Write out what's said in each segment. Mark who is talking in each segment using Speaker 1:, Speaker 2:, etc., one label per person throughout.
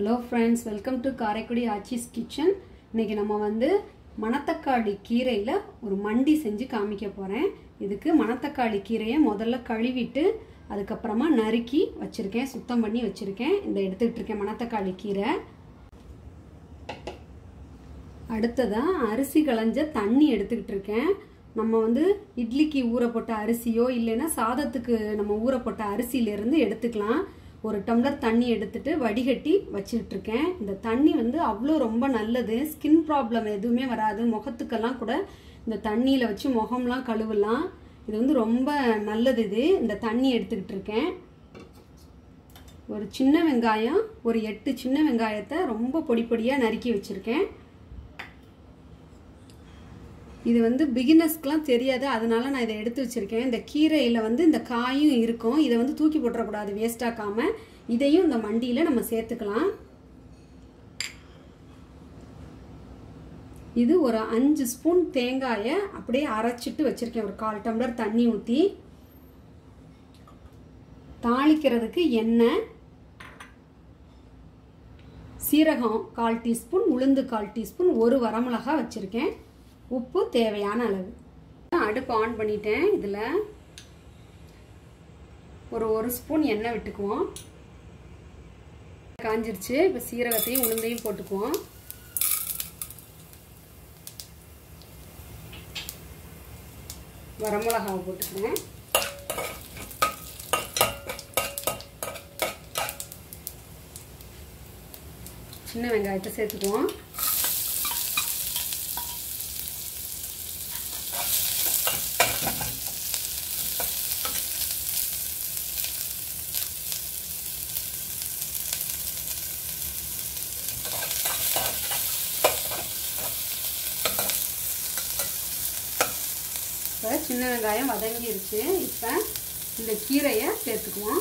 Speaker 1: hello friends welcome to Karaikudi Aachi's kitchen இன்னைக்கு நம்ம வந்து மணத்தக்காளி கீரையில் ஒரு மண்டி செஞ்சு காமிக்க போகிறேன் இதுக்கு மணத்தக்காளி கீரையை முதல்ல கழுவிட்டு அதுக்கப்புறமா நறுக்கி வச்சுருக்கேன் சுத்தம் பண்ணி வச்சுருக்கேன் இந்த எடுத்துக்கிட்டு இருக்கேன் மணத்தக்காளி கீரை அடுத்ததாக அரிசி களைஞ்ச தண்ணி எடுத்துக்கிட்டு இருக்கேன் நம்ம வந்து இட்லிக்கு ஊறப்பட்ட அரிசியோ இல்லைன்னா சாதத்துக்கு நம்ம ஊறப்பட்ட அரிசியிலேருந்து எடுத்துக்கலாம் ஒரு டம்ளர் தண்ணி எடுத்துட்டு வடிகட்டி வச்சுக்கிட்டு இருக்கேன் இந்த தண்ணி வந்து அவ்வளோ ரொம்ப நல்லது ஸ்கின் ப்ராப்ளம் எதுவுமே வராது முகத்துக்கெல்லாம் கூட இந்த தண்ணியில் வச்சு முகம்லாம் கழுவலாம் இது வந்து ரொம்ப நல்லது இது இந்த தண்ணி எடுத்துக்கிட்டு இருக்கேன் ஒரு சின்ன வெங்காயம் ஒரு எட்டு சின்ன வெங்காயத்தை ரொம்ப பொடி பொடியாக நறுக்கி வச்சுருக்கேன் இது வந்து பிகினர்ஸ்க்குலாம் தெரியாது அதனால நான் இதை எடுத்து வச்சுருக்கேன் இந்த கீரையில் வந்து இந்த காயும் இருக்கும் இதை வந்து தூக்கி போட்டுறக்கூடாது வேஸ்டாக்காமல் இதையும் இந்த மண்டியில் நம்ம சேர்த்துக்கலாம் இது ஒரு அஞ்சு ஸ்பூன் தேங்காயை அப்படியே அரைச்சிட்டு வச்சுருக்கேன் ஒரு கால் டம்ளர் தண்ணி ஊற்றி தாளிக்கிறதுக்கு எண்ணெய் சீரகம் கால் டீஸ்பூன் உளுந்து கால் டீஸ்பூன் ஒரு வரமிளகா வச்சுருக்கேன் உப்பு தேவையான அளவு அடுப்பு ஆன் பண்ணிட்டேன் இதில் ஒரு ஒரு ஸ்பூன் எண்ணெய் விட்டுக்குவோம் காஞ்சிருச்சு இப்போ சீரகத்தையும் உளுந்தையும் போட்டுக்குவோம் வரமிளகாவை போட்டுக்கிறேன் சின்ன வெங்காயத்தை சேர்த்துக்குவோம் இப்போ சின்ன வெங்காயம் வதங்கிருச்சு இப்போ இந்த கீரையை சேர்த்துக்குவோம்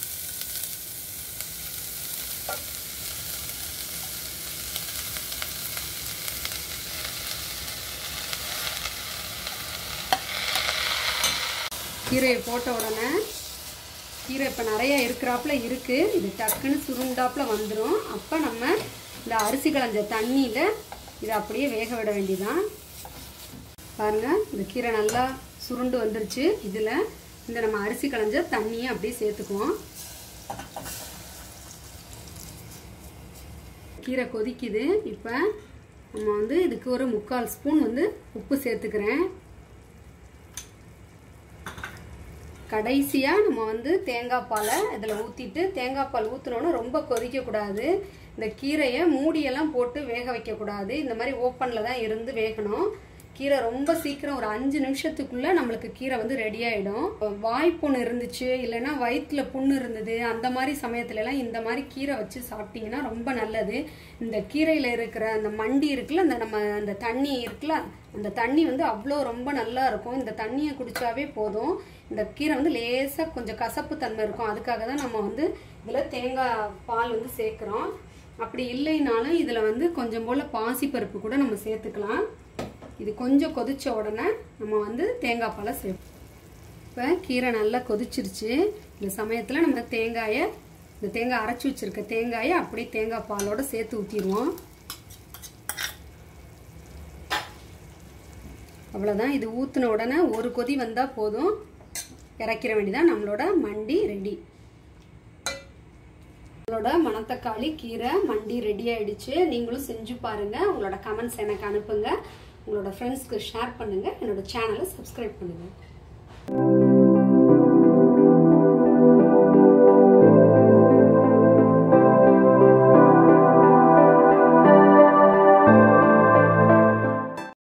Speaker 1: கீரையை போட்ட உடனே கீரை இப்போ நிறைய இருக்கிறாப்புல இருக்குது இது டக்குன்னு சுருண்டாப்புல வந்துடும் அப்போ நம்ம இந்த அரிசி களைஞ்ச தண்ணியில் இதை அப்படியே வேக விட வேண்டியதான் பாருங்கள் இந்த கீரை நல்லா சுருண்டு வந்துருச்சு இதில் இந்த நம்ம அரிசி களைஞ்ச தண்ணியை அப்படியே சேர்த்துக்குவோம் கீரை கொதிக்குது இப்போ நம்ம வந்து இதுக்கு ஒரு முக்கால் ஸ்பூன் வந்து உப்பு சேர்த்துக்கிறேன் கடைசியாக நம்ம வந்து தேங்காய் பாலை இதில் ஊற்றிட்டு தேங்காய் பால் ஊற்றினோன்னு ரொம்ப கொதிக்கக்கூடாது இந்த கீரையை மூடியெல்லாம் போட்டு வேக வைக்கக்கூடாது இந்த மாதிரி ஓப்பனில் தான் இருந்து வேகணும் கீரை ரொம்ப சீக்கிரம் ஒரு அஞ்சு நிமிஷத்துக்குள்ள நம்மளுக்கு கீரை வந்து ரெடி ஆகிடும் வாய்ப்புண்ணு இருந்துச்சு இல்லைன்னா வயிற்றுல புண்ணு இருந்தது அந்த மாதிரி சமயத்துலலாம் இந்த மாதிரி கீரை வச்சு சாப்பிட்டீங்கன்னா ரொம்ப நல்லது இந்த கீரையில் இருக்கிற அந்த மண்டி இருக்குல்ல அந்த நம்ம அந்த தண்ணி இருக்குல்ல அந்த தண்ணி வந்து அவ்வளோ ரொம்ப நல்லா இருக்கும் இந்த தண்ணியை குடிச்சாவே போதும் இந்த கீரை வந்து லேசாக கொஞ்சம் கசப்பு தன்மை இருக்கும் அதுக்காக தான் நம்ம வந்து இதில் தேங்காய் பால் வந்து சேர்க்குறோம் அப்படி இல்லைனாலும் இதில் வந்து கொஞ்சம் போல் பாசிப்பருப்பு கூட நம்ம சேர்த்துக்கலாம் இது கொஞ்சம் கொதிச்ச உடனே நம்ம வந்து தேங்காய் பாலை சேர்ப்போம் இப்போ கீரை நல்லா கொதிச்சிருச்சு இந்த சமயத்தில் நம்ம தேங்காயை இந்த தேங்காய் அரைச்சி வச்சுருக்க தேங்காயை அப்படியே தேங்காய் பாலோட சேர்த்து ஊற்றிடுவோம் அவ்வளோதான் இது ஊற்றின உடனே ஒரு கொதி வந்தால் போதும் இறக்கிற வேண்டியதான் நம்மளோட மண்டி ரெடி உங்களோட மணத்தக்காளி கீரை மண்டி ரெடி ஆயிடுச்சு நீங்களும் செஞ்சு பாருங்க உங்களோட கமெண்ட்ஸ் எனக்கு அனுப்புங்க உங்களோட ஃப்ரெண்ட்ஸ்க்கு ஷேர் பண்ணுங்க என்னோட சேனலை சப்ஸ்கிரைப் பண்ணுங்க